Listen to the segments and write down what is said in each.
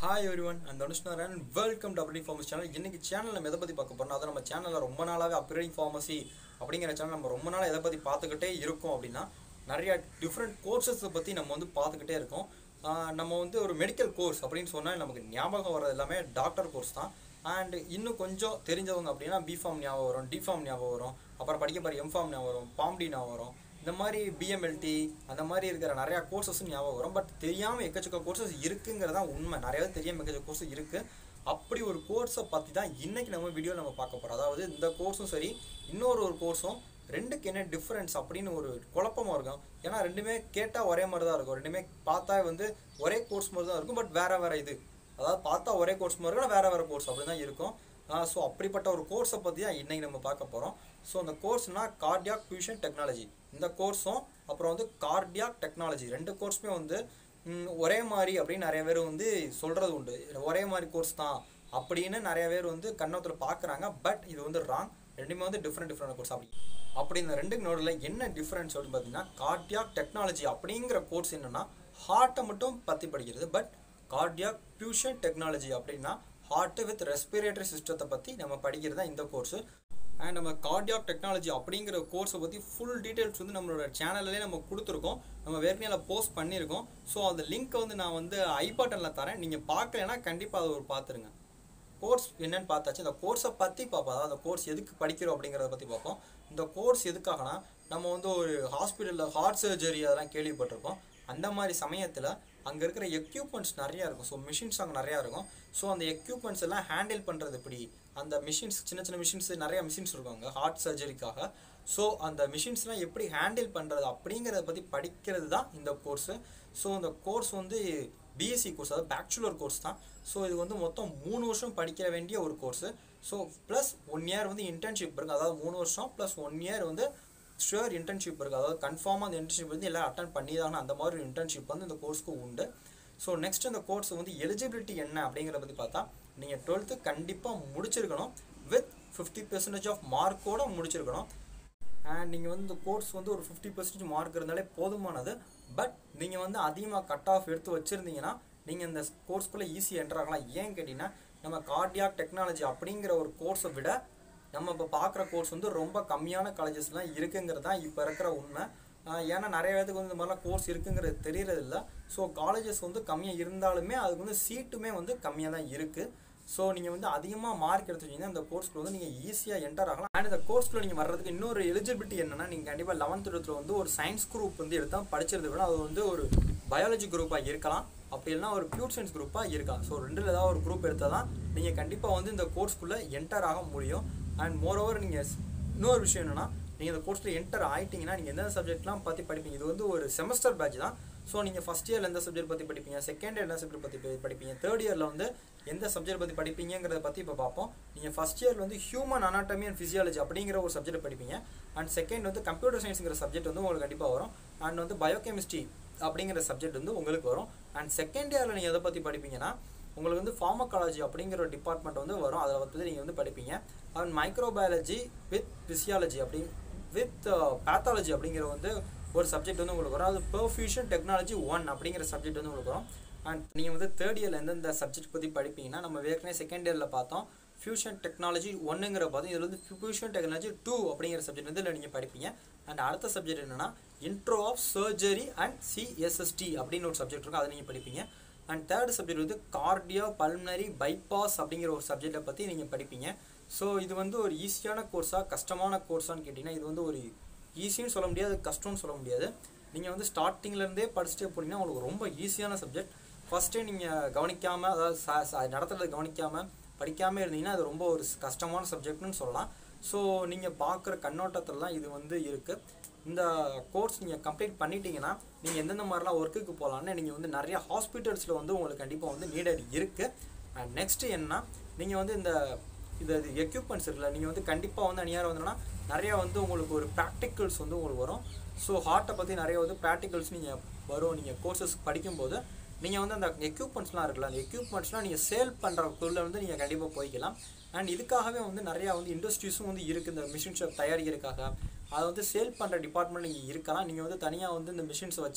hi everyone அந்த அனுஷ்ணரன் welcome to operating pharmacy channel இன்னைக்கு சேனல் நம்ம எதை பற்றி பார்க்க போறோம் அதை நம்ம சேனலில் ரொம்ப நாளாகவே அப்ரேடிங் ஃபார்மசி அப்படிங்கிற சேனல் நம்ம ரொம்ப நாளாக எதை பற்றி பார்த்துக்கிட்டே இருக்கோம் அப்படின்னா நிறைய டிஃப்ரெண்ட் கோர்சஸை பற்றி நம்ம வந்து பார்த்துக்கிட்டே இருக்கோம் ஆஹ் நம்ம வந்து ஒரு மெடிக்கல் கோர்ஸ் அப்படின்னு சொன்னால் நமக்கு ஞாபகம் வர்றது எல்லாமே டாக்டர் கோர்ஸ் தான் அண்ட் இன்னும் கொஞ்சம் தெரிஞ்சவங்க அப்படின்னா பிஃபார்ம் ஞாபகம் வரும் டிஃபார்ம் ஞாபகம் வரும் அப்புறம் படிக்க போகிற எம்ஃபார்ம் ஞாபகம் வரும் பாம்டி ஞாபகம் வரும் இந்த மாதிரி பிஎம்எல்டி அந்த மாதிரி இருக்கிற நிறையா கோர்சஸும் ஞாபகம் வரும் பட் தெரியாமல் எக்கச்சக்க கோர்சஸ் இருக்குங்கிறதா உண்மை நிறையவே தெரியாமல் எக்கச்சக்க கோர்ஸ் இருக்குது அப்படி ஒரு கோர்ஸை பற்றி தான் இன்னைக்கு நம்ம வீடியோ நம்ம பார்க்க போகிறோம் அதாவது இந்த கோர்ஸும் சரி இன்னொரு ஒரு கோர்ஸும் ரெண்டுக்கு என்ன டிஃப்ரென்ஸ் அப்படின்னு ஒரு குழப்பமாக இருக்கும் ஏன்னா ரெண்டுமே கேட்டால் ஒரே மாதிரி தான் இருக்கும் ரெண்டுமே பார்த்தா வந்து ஒரே கோர்ஸ் மாதிரி தான் இருக்கும் பட் வேற வேற இது அதாவது பார்த்தா ஒரே கோர்ஸ் மாதிரி இருக்கும் வேற வேற கோர்ஸ் அப்படி தான் இருக்கும் ஸோ அப்படிப்பட்ட ஒரு கோர்ஸை பற்றி தான் இன்னைக்கு நம்ம பார்க்க போகிறோம் ஸோ அந்த கோர்ஸ்னா கார்டியாக் ஃபியூஷன் டெக்னாலஜி இந்த கோர்ஸும் அப்புறம் வந்து கார்டியாக் டெக்னாலஜி ரெண்டு கோர்ஸுமே வந்து ம், ஒரே மாதிரி அப்படின்னு நிறைய பேர் வந்து சொல்கிறது உண்டு ஒரே மாதிரி கோர்ஸ் தான் அப்படின்னு நிறைய பேர் வந்து கண்ணோத்தில் பார்க்குறாங்க பட் இது வந்து ராங் ரெண்டுமே வந்து டிஃப்ரெண்ட் டிஃப்ரெண்ட் கோர்ஸ் அப்படி அப்படி இந்த ரெண்டுக்கு நடுவில் என்ன டிஃப்ரென்ஸ் அப்படின்னு பார்த்தீங்கன்னா கார்டியாக் டெக்னாலஜி அப்படிங்கிற கோர்ஸ் என்னன்னா ஹார்ட்டை மட்டும் பற்றி படிக்கிறது பட் கார்டியாக் ஃபியூஷன் டெக்னாலஜி அப்படின்னா ஹார்ட் வித் ரெஸ்பிரேட்டரி சிஸ்டத்தை பற்றி நம்ம படிக்கிறது தான் இந்த கோர்ஸு அண்ட் நம்ம கார்டியாக் டெக்னாலஜி அப்படிங்கிற கோர்ஸை பற்றி ஃபுல் டீட்டெயில்ஸ் வந்து நம்மளோட சேனல்லே நம்ம கொடுத்துருக்கோம் நம்ம ஏற்கனவே போஸ்ட் பண்ணியிருக்கோம் ஸோ அந்த லிங்க்கை வந்து நான் வந்து ஐ பட்டனில் தரேன் நீங்கள் பார்க்கலைன்னா கண்டிப்பாக அதை ஒரு பார்த்துருங்க கோர்ஸ் என்னன்னு பார்த்தாச்சு இந்த கோர்ஸை பற்றி பார்ப்போம் அதாவது அந்த கோர்ஸ் எதுக்கு படிக்கிறோம் அப்படிங்கிறத பற்றி பார்ப்போம் இந்த கோர்ஸ் எதுக்காகனா நம்ம வந்து ஒரு ஹாஸ்பிட்டலில் ஹார்ட் சர்ஜரி அதெல்லாம் கேள்விப்பட்டிருப்போம் அந்த மாதிரி சமயத்தில் அங்கே இருக்கிற எக்யூப்மெண்ட்ஸ் நிறையா இருக்கும் ஸோ மிஷின்ஸ் அங்கே நிறையா இருக்கும் ஸோ அந்த எக்யூப்மெண்ட்ஸ் எல்லாம் ஹேண்டில் பண்ணுறது எப்படி அந்த மிஷின்ஸ் சின்ன சின்ன மிஷின்ஸ் நிறைய மிஷின்ஸ் இருக்கும் அங்கே ஹார்ட் சர்ஜரிக்காக ஸோ அந்த மிஷின்ஸ்லாம் எப்படி ஹேண்டில் பண்ணுறது அப்படிங்கிறத பற்றி படிக்கிறது தான் இந்த கோர்ஸு ஸோ இந்த கோர்ஸ் வந்து பிஎஸ்சி கோர்ஸ் அதாவது பேச்சுலர் கோர்ஸ் தான் ஸோ இது வந்து மொத்தம் மூணு வருஷம் படிக்க வேண்டிய ஒரு course so plus one year வந்து இன்டர்ன்ஷிப் இருக்குது அதாவது மூணு வருஷம் ப்ளஸ் ஒன் இயர் வந்து ஷுவர் இன்டர்ன்ஷிப் இருக்குது அதாவது கன்ஃபார்மாக அந்த இன்டர்ன்ஷிப் வந்து எல்லாம் அட்டன் பண்ணி தான் அந்த மாதிரி ஒரு இன்டர்ன்ஷிப் வந்து இந்த கோர்ஸ்க்கு உண்டு ஸோ நெக்ஸ்ட் இந்த கோர்ஸ் வந்து எலிஜிபிலிட்டி என்ன அப்படிங்கிறத பற்றி பார்த்தா நீங்கள் டுவெல்த்து கண்டிப்பாக முடிச்சிருக்கணும் வித் ஃபிஃப்டி பெர்சன்டேஜ் ஆஃப் மார்க்கோட முடிச்சிருக்கணும் அண்ட் நீங்கள் வந்து இந்த கோர்ஸ் வந்து ஒரு ஃபிஃப்டி பர்சன்டேஜ் மார்க் இருந்தாலே போதுமானது பட் நீங்கள் வந்து அதிகமாக கட் ஆஃப் எடுத்து வச்சுருந்தீங்கன்னா நீங்கள் இந்த கோர்ஸ்க்குள்ளே ஈஸியாக என்டர் ஆகலாம் ஏன் கேட்டிங்கன்னா நம்ம கார்டியாக் டெக்னாலஜி அப்படிங்கிற ஒரு கோர்ஸை விட நம்ம இப்போ பார்க்குற கோர்ஸ் வந்து ரொம்ப கம்மியான காலேஜஸ்லாம் இருக்குங்கிறது தான் இப்போ இருக்கிற உண்மை ஆஹ் ஏன்னா நிறைய பேருக்கு வந்து இந்த மாதிரிலாம் கோர்ஸ் இருக்குங்கிறது தெரியறது இல்லை ஸோ காலேஜஸ் வந்து கம்மியாக இருந்தாலுமே அதுக்கு வந்து சீட்டுமே வந்து கம்மியாக தான் இருக்குது ஸோ நீங்கள் வந்து அதிகமாக மார்க் எடுத்துட்டீங்கன்னா இந்த கோர்ஸ்க்குள்ள வந்து நீங்கள் ஈஸியாக என்டர் ஆகலாம் அண்ட் இந்த கோர்ஸ்க்குள்ள நீங்கள் வர்றதுக்கு இன்னொரு எலிஜிபிலிட்டி என்னன்னா நீங்கள் கண்டிப்பாக லெவன்த் டுவெல்த்தில் வந்து ஒரு சயின்ஸ் குரூப் வந்து எடுத்தால் படிச்சிருந்த விட அது வந்து ஒரு பயாலஜி குரூப்பாக இருக்கலாம் அப்படி இல்லைனா ஒரு பியூர் சயின்ஸ் குரூப்பாக இருக்கலாம் ஸோ ரெண்டில் ஏதாவது ஒரு குரூப் எடுத்தால் தான் நீங்கள் கண்டிப்பாக வந்து இந்த கோர்ஸ்க்குள்ளே என்டர் ஆக முடியும் அண்ட் மோரோவர் நீங்கள் இன்னொரு விஷயம் என்னன்னா நீங்கள் இந்த கோர்ஸில் என்டர் ஆயிட்டீங்கன்னா நீங்கள் எந்த சப்ஜெக்ட்லாம் பற்றி படிப்பீங்க இது வந்து ஒரு செமஸ்டர் பேட்ச் தான் ஸோ நீங்கள் ஃபஸ்ட் இயரில் எந்த சப்ஜெக்ட் பற்றி படிப்பீங்க செகண்ட் இயர் எந்த சப்ஜெக்ட் பற்றி படிப்பீங்க தேர்ட் இயரில் வந்து எந்த சப்ஜெக்ட் பற்றி படிப்பீங்கிறத பற்றி இப்போ பார்ப்போம் நீங்கள் ஃபஸ்ட் இயரில் வந்து ஹியூமன் அனாட்டமி அண்ட் ஃபிசியாலஜி அப்படிங்கிற ஒரு சப்ஜெக்ட் படிப்பீங்க அண்ட் செகண்ட் வந்து கம்ப்யூட்டர் சயின்ஸுங்கிற சப்ஜெக்ட் வந்து உங்களுக்கு கண்டிப்பாக வரும் அண்ட் வந்து பயோகெமிஸ்ட்ரி அப்படிங்கிற சப்ஜெக்ட் வந்து உங்களுக்கு வரும் அண்ட் செகண்ட் இயரில் நீங்கள் எதை பற்றி படிப்பீங்கன்னா உங்களுக்கு வந்து ஃபார்மகாலஜி அப்படிங்கிற ஒரு டிபார்ட்மெண்ட் வந்து வரும் அதில் வந்து நீங்கள் வந்து படிப்பீங்க அண்ட் மைக்ரோபயாலஜி வித் ஃபிசியாலஜி அப்படி வித் பேத்தாலஜி அப்படிங்கிற வந்து ஒரு சப்ஜெக்ட் வந்து உங்களுக்கு வரும் அது பெர்ஃபியூஷன் டெக்னாலஜி ஒன் அப்படிங்கிற சப்ஜெக்ட் வந்து உங்களுக்கு வரும் அண்ட் நீங்கள் வந்து தேர்ட் இயரில் எந்தெந்த சப்ஜெக்ட் பற்றி படிப்பீங்கன்னா நம்ம ஏற்கனவே செகண்ட் இயரில் பார்த்தோம் ஃபியூஷன் டெக்னாலஜி ஒன்றுங்கிற பார்த்தோம் இதில் வந்து ஃபியூஷன் டெக்னாலஜி டூ அப்படிங்கிற சப்ஜெக்ட் வந்து இதில் நீங்கள் படிப்பீங்க அண்ட் அடுத்த சப்ஜெக்ட் என்னன்னா intro of surgery and CSSD அப்படின்னு ஒரு சப்ஜெக்ட் இருக்கும் அதை நீங்கள் படிப்பீங்க அண்ட் தேர்ட் சப்ஜெக்ட் வந்து கார்டியோ பல்மனரி பைபாஸ் அப்படிங்கிற ஒரு சப்ஜெக்டை பற்றி நீங்கள் படிப்பீங்க ஸோ இது வந்து ஒரு ஈஸியான கோர்ஸாக கஷ்டமான கோர்ஸான்னு கேட்டிங்கன்னா இது வந்து ஒரு ஈஸின்னு சொல்ல முடியாது கஷ்டம்னு சொல்ல முடியாது நீங்கள் வந்து ஸ்டார்டிங்லேருந்தே படிச்சுட்டே போனீங்கன்னா உங்களுக்கு ரொம்ப ஈஸியான சப்ஜெக்ட் ஃபஸ்ட்டே நீங்கள் கவனிக்காமல் அதாவது ச- ச- நடத்துறதை கவனிக்காமல் படிக்காமல் இருந்தீங்கன்னா அது ரொம்ப ஒரு கஷ்டமான சப்ஜெக்ட்னு சொல்லலாம் ஸோ நீங்கள் பார்க்குற கண்ணோட்டத்தில் தான் இது வந்து இருக்குது இந்த கோர்ஸ் நீங்கள் கம்ப்ளீட் பண்ணிட்டீங்கன்னா நீங்கள் எந்தெந்த மாதிரிலாம் ஒர்க்குக்கு போகலான்னு நீங்கள் வந்து நிறைய ஹாஸ்பிட்டல்ஸில் வந்து உங்களுக்கு கண்டிப்பாக வந்து நீடட் இருக்குது அண்ட் நெக்ஸ்ட்டு என்ன நீங்கள் வந்து இந்த இது எக்யூப்மெண்ட்ஸ் இருக்குல்ல நீங்கள் வந்து கண்டிப்பாக வந்து அநியாரம் வந்தோன்னா நிறையா வந்து உங்களுக்கு ஒரு ப்ராக்டிகல்ஸ் வந்து உங்களுக்கு வரும் ஸோ ஹார்ட்டை பற்றி நிறைய வந்து ப்ராக்டிகல்ஸ் நீங்கள் வரும் நீங்கள் கோர்சஸ் படிக்கும்போது நீங்கள் வந்து அந்த எக்யூப்மெண்ட்ஸ்லாம் இருக்குல்ல அந்த எக்யூப்மெண்ட்ஸ்லாம் நீங்கள் சேல் பண்ணுறக்குள்ள வந்து நீங்கள் கண்டிப்பாக போய்க்கலாம் அண்ட் இதுக்காகவே வந்து நிறையா வந்து இண்டஸ்ட்ரீஸும் வந்து இருக்குது இந்த மிஷின்ஸை தயாரிக்கிறதுக்காக அதை வந்து சேல் பண்ணுற டிபார்ட்மெண்ட் நீங்கள் இருக்கலாம் நீங்கள் வந்து தனியாக வந்து இந்த மிஷின்ஸை வச்சு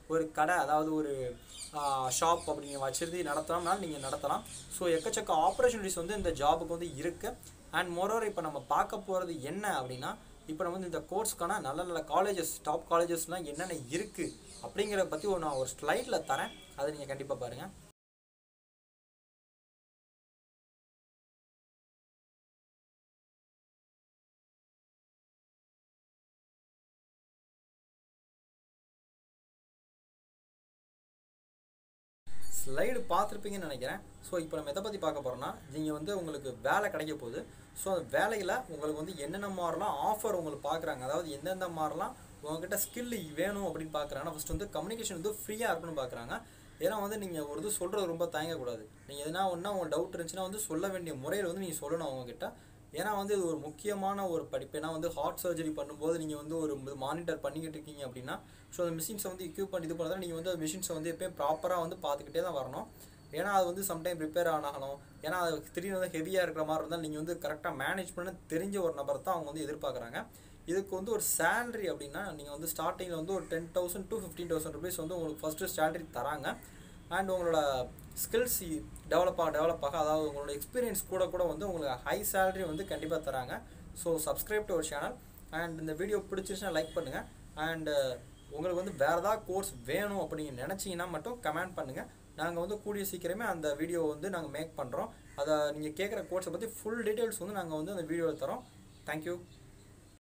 ஒரு கடை அதாவது ஒரு ஷாப் அப்படி நீங்கள் வச்சிருந்து நடத்தலாம்னாலும் நீங்கள் நடத்தலாம் ஸோ எக்கச்சக்க ஆப்பர்ச்சுனிட்டிஸ் வந்து இந்த ஜாபுக்கு வந்து இருக்குது அண்ட் மோரோவர் இப்போ நம்ம பார்க்க போகிறது என்ன அப்படின்னா இப்போ நம்ம வந்து இந்த கோர்ஸ்க்கான நல்ல நல்ல காலேஜஸ் டாப் காலேஜஸ்லாம் என்னென்ன இருக்குது அப்படிங்கிறத பற்றி ஒரு நான் ஒரு ஸ்லைடில் தரேன் அதை நீங்கள் கண்டிப்பாக பாருங்கள் ஸ்லைடு பார்த்துருப்பீங்கன்னு நினைக்கிறேன் ஸோ இப்போ நம்ம எதை பற்றி பார்க்க போகிறோம்னா நீங்கள் வந்து உங்களுக்கு வேலை கிடைக்க போகுது ஸோ அந்த வேலையில் உங்களுக்கு வந்து என்னென்ன மாதிரிலாம் ஆஃபர் உங்களுக்கு பார்க்குறாங்க அதாவது எந்தெந்த மாதிரிலாம் உங்ககிட்ட ஸ்கில் வேணும் அப்படின்னு பார்க்குறாங்கன்னா ஃபஸ்ட் வந்து கம்யூனிகேஷன் வந்து ஃப்ரீயாக இருக்கணும்னு பார்க்குறாங்க ஏன்னா வந்து நீங்கள் ஒரு இது சொல்கிறது ரொம்ப தயங்கக்கூடாது நீங்கள் எதனா ஒன்றா உங்களுக்கு டவுட் இருந்துச்சுன்னா வந்து சொல்ல வேண்டிய முறையில் வந்து நீங்கள் சொல்லணும் அவங்கக்கிட்ட ஏன்னா வந்து இது ஒரு முக்கியமான ஒரு படிப்பு ஏன்னா வந்து ஹார்ட் சர்ஜரி பண்ணும்போது நீங்கள் வந்து ஒரு மானிட்டர் பண்ணிக்கிட்டு இருக்கீங்க அப்படின்னா ஸோ அந்த மிஷின்ஸை வந்து எக்யூப்மெண்ட் இது பண்ணதான் நீங்கள் வந்து அந்த மிஷின்ஸை வந்து எப்பயும் ப்ராப்பராக வந்து பார்த்துக்கிட்டே தான் வரணும் ஏன்னா அது வந்து சம்டைம் ரிப்பேர் ஆனாகணும் ஏன்னா அது திடீர்னு வந்து ஹெவியாக இருக்கிற மாதிரி இருந்தால் நீங்கள் வந்து கரெக்டாக மேனேஜ் பண்ண தெரிஞ்ச ஒரு நபர் தான் அவங்க வந்து எதிர்பார்க்குறாங்க இதுக்கு வந்து ஒரு சேலரி அப்படின்னா நீங்கள் வந்து ஸ்டார்டிங்கில் வந்து ஒரு ten thousand to fifteen thousand rupees வந்து உங்களுக்கு ஃபஸ்ட்டு சேலரி தராங்க அண்ட் உங்களோட ஸ்கில்ஸ் டெவலப் ஆக டெவலப் ஆக அதாவது உங்களோட எக்ஸ்பீரியன்ஸ் கூட கூட வந்து உங்களுக்கு ஹை சேலரி வந்து கண்டிப்பாக தராங்க ஸோ சப்ஸ்கிரைப் டு ஒரு சேனல் அண்ட் இந்த வீடியோ பிடிச்சிருச்சுன்னா லைக் பண்ணுங்கள் அண்ட் உங்களுக்கு வந்து வேறு ஏதாவது கோர்ஸ் வேணும் அப்படின்னு நினச்சிங்கன்னா மட்டும் கமெண்ட் பண்ணுங்கள் நாங்கள் வந்து கூடிய சீக்கிரமே அந்த வீடியோ வந்து நாங்கள் மேக் பண்ணுறோம் அதை நீங்கள் கேட்குற கோர்ஸை பற்றி ஃபுல் டீட்டெயில்ஸ் வந்து நாங்கள் வந்து அந்த வீடியோவில் தரோம் தேங்க்யூ